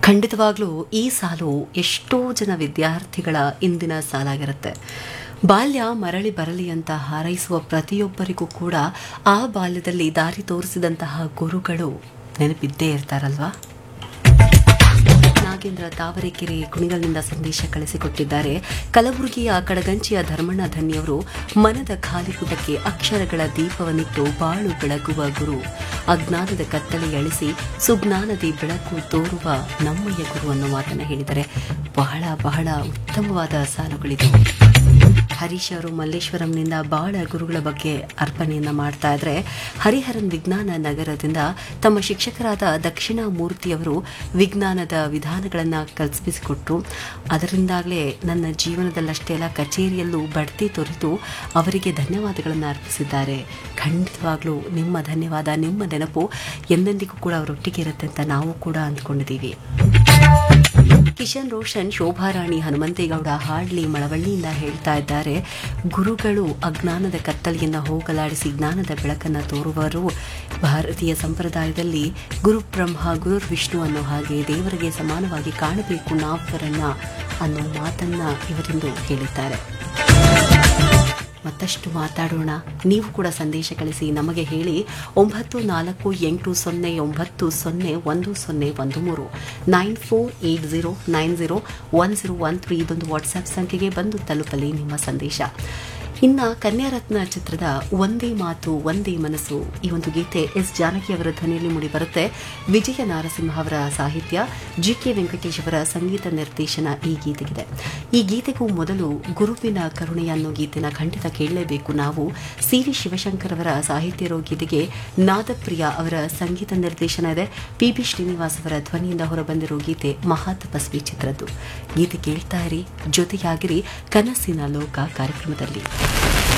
ಖಂಡಿತವಾಗ್ಲೂ ಈ ಸಾಲು ಎಷ್ಟೋ ಜನ ವಿದ್ಯಾರ್ಥಿಗಳ ಇಂದಿನ ಸಾಲಾಗಿರುತ್ತೆ ಬಾಲ್ಯ ಮರಳಿ ಬರಲಿ ಅಂತ ಹಾರೈಸುವ ಪ್ರತಿಯೊಬ್ಬರಿಗೂ ಕೂಡ ಆ ಬಾಲ್ಯದಲ್ಲಿ ದಾರಿ ತೋರಿಸಿದಂತಹ ಗುರುಗಳು ನೆನಪಿದ್ದೇ ಇರ್ತಾರಲ್ವಾ ನಾಗೇಂದ್ರ ತಾವರೆಕೆರೆ ಕುಣಿಗಲ್ನಿಂದ ಸಂದೇಶ ಕಳಿಸಿಕೊಟ್ಟಿದ್ದಾರೆ ಕಲಬುರಗಿಯ ಕಡಗಂಚಿಯ ಧರ್ಮಣ್ಣ ಧನ್ಯವರು ಮನದ ಖಾಲಿಪುಟಕ್ಕೆ ಅಕ್ಷರಗಳ ದೀಪವನ್ನಿಟ್ಟು ಬಾಳು ಬೆಳಗುವ ಗುರು ಅಜ್ಞಾನದ ಕತ್ತಲೆ ಅಳಿಸಿ ಸುಜ್ಞಾನದಿ ಬೆಳಕು ತೋರುವ ನಮ್ಮಯ್ಯ ಗುರು ಅನ್ನೋ ಮಾತನ್ನ ಹೇಳಿದರೆ ಬಹಳ ಬಹಳ ಉತ್ತಮವಾದ ಸಾಲುಗಳಿದು ಹರೀಶ್ ಅವರು ಮಲ್ಲೇಶ್ವರಂನಿಂದ ಬಾಳ ಗುರುಗಳ ಬಗ್ಗೆ ಅರ್ಪಣೆಯನ್ನ ಮಾಡ್ತಾ ಇದ್ರೆ ಹರಿಹರನ್ ವಿಜ್ಞಾನ ನಗರದಿಂದ ತಮ್ಮ ಶಿಕ್ಷಕರಾದ ದಕ್ಷಿಣ ಮೂರ್ತಿಯವರು ವಿಜ್ಞಾನದ ವಿಧಾನಗಳನ್ನ ಕಲ್ಪಿಸಿಕೊಟ್ರು ಅದರಿಂದಾಗಲೇ ನನ್ನ ಜೀವನದಲ್ಲಷ್ಟೇ ಅಲ್ಲ ಕಚೇರಿಯಲ್ಲೂ ಬಡ್ತಿ ತೊರೆದು ಅವರಿಗೆ ಧನ್ಯವಾದಗಳನ್ನು ಅರ್ಪಿಸಿದ್ದಾರೆ ಖಂಡಿತವಾಗ್ಲೂ ನಿಮ್ಮ ಧನ್ಯವಾದ ನಿಮ್ಮ ನೆನಪು ಎಂದೆಂದಿಗೂ ಕೂಡ ಅವರೊಟ್ಟಿಗೆ ಇರುತ್ತೆ ಅಂತ ನಾವು ಕೂಡ ಅಂದ್ಕೊಂಡಿದ್ದೀವಿ ಕಿಶನ್ ರೋಷನ್ ಶೋಭಾರಾಣಿ ಹನುಮಂತೇಗೌಡ ಹಾಡ್ಲಿ ಮಳವಳ್ಳಿಯಿಂದ ಹೇಳ್ತಾ ಇದ್ದಾರೆ ಗುರುಗಳು ಅಜ್ಞಾನದ ಕತ್ತಲೆಯನ್ನ ಹೋಗಲಾಡಿಸಿ ಜ್ಞಾನದ ಬೆಳಕನ್ನು ತೋರುವರು ಭಾರತೀಯ ಸಂಪ್ರದಾಯದಲ್ಲಿ ಗುರು ಬ್ರಹ್ಮ ಗುರು ವಿಷ್ಣು ಅನ್ನೋ ಹಾಗೆ ದೇವರಿಗೆ ಸಮಾನವಾಗಿ ಕಾಣಬೇಕು ನಾವರನ್ನ ಅನ್ನೋ ಮಾತನ್ನ ಇವರಿಂದು ಹೇಳಿದ್ದಾರೆ ಮತ್ತಷ್ಟು ಮಾತಾಡೋಣ ನೀವು ಕೂಡ ಸಂದೇಶ ಕಳಿಸಿ ನಮಗೆ ಹೇಳಿ ಒಂಬತ್ತು ನಾಲ್ಕು ಎಂಟು ಸೊನ್ನೆ ಒಂಬತ್ತು ಸೊನ್ನೆ ಒಂದು ಸೊನ್ನೆ ಒಂದು ಮೂರು nine four eight zero nine zero one zero one three ಇದೊಂದು ವಾಟ್ಸ್ಆ್ಯಪ್ ಸಂಖ್ಯೆಗೆ ಬಂದು ತಲುಪಲಿ ನಿಮ್ಮ ಸಂದೇಶ ಇನ್ನು ಕನ್ಯಾರತ್ನ ಚಿತ್ರದ ಒಂದೇ ಮಾತು ಒಂದೇ ಮನಸ್ಸು ಈ ಒಂದು ಗೀತೆ ಎಸ್ ಜಾನಕಿ ಅವರ ಧ್ವನಿಯಲ್ಲಿ ಮೂಡಿಬರುತ್ತೆ ವಿಜಯ ನಾರಸಿಂಹ ಅವರ ಸಾಹಿತ್ಯ ಜಿ ಕೆ ವೆಂಕಟೇಶ್ ಅವರ ಸಂಗೀತ ನಿರ್ದೇಶನ ಈ ಗೀತೆಗಿದೆ ಈ ಗೀತೆಗೂ ಮೊದಲು ಗುರುವಿನ ಕರುಣೆ ಅನ್ನೋ ಗೀತೆನ ಖಂಡಿತ ಕೇಳಲೇಬೇಕು ನಾವು ಸಿ ವಿ ಶಿವಶಂಕರ್ ಅವರ ಸಾಹಿತ್ಯ ಇರೋ ಗೀತೆಗೆ ನಾದಪ್ರಿಯ ಅವರ ಸಂಗೀತ ನಿರ್ದೇಶನ ಇದೆ ಪಿ ಬಿ ಶ್ರೀನಿವಾಸ್ ಅವರ ಧ್ವನಿಯಿಂದ ಹೊರಬಂದಿರೋ ಗೀತೆ ಮಹಾತಪಸ್ವಿ ಚಿತ್ರದ್ದು ಗೀತೆ ಕೇಳ್ತಾ ಇರಿ ಜೊತೆಯಾಗಿರಿ ಕನಸಿನ ಲೋಕ ಕಾರ್ಯಕ್ರಮದಲ್ಲಿ